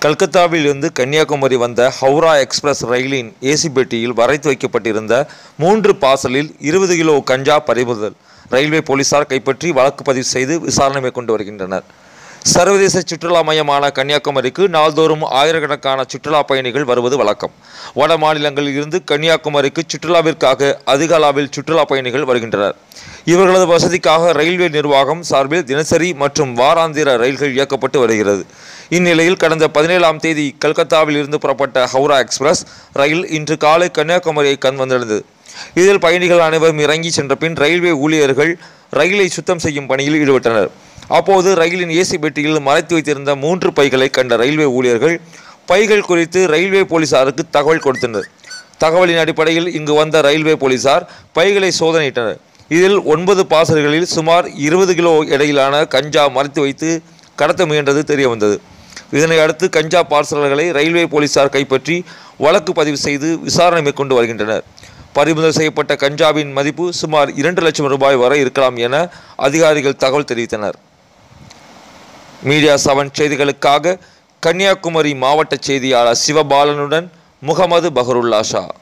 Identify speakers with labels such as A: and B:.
A: கல்கத்தாவில் இருந்து கன்னியாகுமரி வந்த ஹவுரா எக்ஸ்பிரஸ் ரயிலின் ஏசி பெட்டியில் வரைத்து வைக்கப்பட்டிருந்த மூன்று பார்சலில் இருபது கிலோ கஞ்சா பறிமுதல் ரயில்வே போலீசார் கைப்பற்றி வழக்கு பதிவு செய்து விசாரணை மேற்கொண்டு வருகின்றனர் சர்வதேச சுற்றுலா மையமான கன்னியாகுமரிக்கு நாள்தோறும் ஆயிரக்கணக்கான சுற்றுலா பயணிகள் வருவது வழக்கம் வட மாநிலங்களில் இருந்து கன்னியாகுமரிக்கு சுற்றுலாவிற்காக அதிக அளவில் சுற்றுலா பயணிகள் வருகின்றனர் இவர்களது வசதிக்காக ரயில்வே நிர்வாகம் சார்பில் தினசரி மற்றும் வாராந்திர ரயில்கள் இயக்கப்பட்டு வருகிறது இந்நிலையில் கடந்த பதினேழாம் தேதி கல்கத்தாவில் இருந்து புறப்பட்ட ஹவுரா எக்ஸ்பிரஸ் ரயில் இன்று காலை கன்னியாகுமரியை கண் வந்திருந்தது இதில் பயணிகள் அனைவரும் இறங்கி சென்ற பின் ரயில்வே ஊழியர்கள் ரயிலை சுத்தம் செய்யும் பணியில் ஈடுபட்டனர் அப்போது ரயிலின் ஏசி பெட்டியில் மறைத்து வைத்திருந்த மூன்று பைகளை கண்ட ரயில்வே ஊழியர்கள் பைகள் குறித்து ரயில்வே போலீசாருக்கு தகவல் கொடுத்தனர் தகவலின் அடிப்படையில் இங்கு வந்த ரயில்வே போலீசார் பைகளை சோதனையிட்டனர் இதில் ஒன்பது பாசல்களில் சுமார் இருபது கிலோ எடையிலான கஞ்சா மறைத்து வைத்து கடத்த முயன்றது தெரிய வந்தது இதனை அடுத்து கஞ்சா பார்சல்களை ரயில்வே போலீசார் கைப்பற்றி வழக்கு பதிவு செய்து விசாரணை மேற்கொண்டு வருகின்றனர் பறிமுதல் செய்யப்பட்ட கஞ்சாவின் மதிப்பு சுமார் இரண்டு லட்சம் ரூபாய் வரை இருக்கலாம் என அதிகாரிகள் தகவல் தெரிவித்தனர் மீடியா செவன் செய்திகளுக்காக கன்னியாகுமரி மாவட்ட செய்தியாளர் சிவபாலனுடன் முகமது பஹருல்லா ஷா